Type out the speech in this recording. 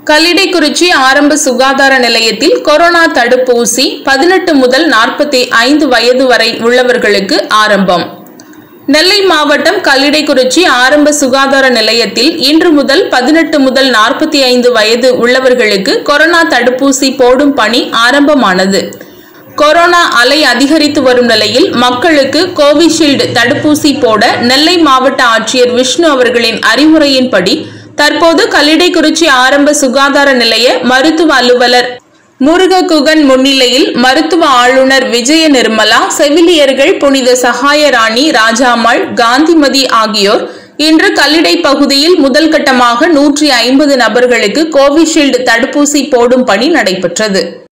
கல்லிடைக்குறிச்சி ஆரம்ப சுகாதார நிலையத்தில் கொரோனா தடுப்பூசி பதினெட்டு முதல் நாற்பத்தி ஐந்து வயது வரை உள்ளவர்களுக்கு ஆரம்பம் நெல்லை மாவட்டம் கல்லிடைக்குறிச்சி ஆரம்ப சுகாதார நிலையத்தில் இன்று முதல் பதினெட்டு முதல் நாற்பத்தி ஐந்து வயது உள்ளவர்களுக்கு கொரோனா தடுப்பூசி போடும் பணி ஆரம்பமானது கொரோனா அலை அதிகரித்து வரும் நிலையில் மக்களுக்கு கோவிஷீல்டு தடுப்பூசி போட நெல்லை மாவட்ட ஆட்சியர் விஷ்ணு அவர்களின் அறிவுரையின்படி தற்போது கல்லிடைக்குறிச்சி ஆரம்ப சுகாதார நிலைய மருத்துவ அலுவலர் முருககுகன் முன்னிலையில் மருத்துவ ஆளுநர் விஜய நிர்மலா செவிலியர்கள் புனித சகாயராணி ராஜாம்மாள் காந்திமதி ஆகியோர் இன்று கல்லிடை பகுதியில் முதல் கட்டமாக நூற்றி ஐம்பது நபர்களுக்கு கோவிஷீல்டு தடுப்பூசி போடும் பணி நடைபெற்றது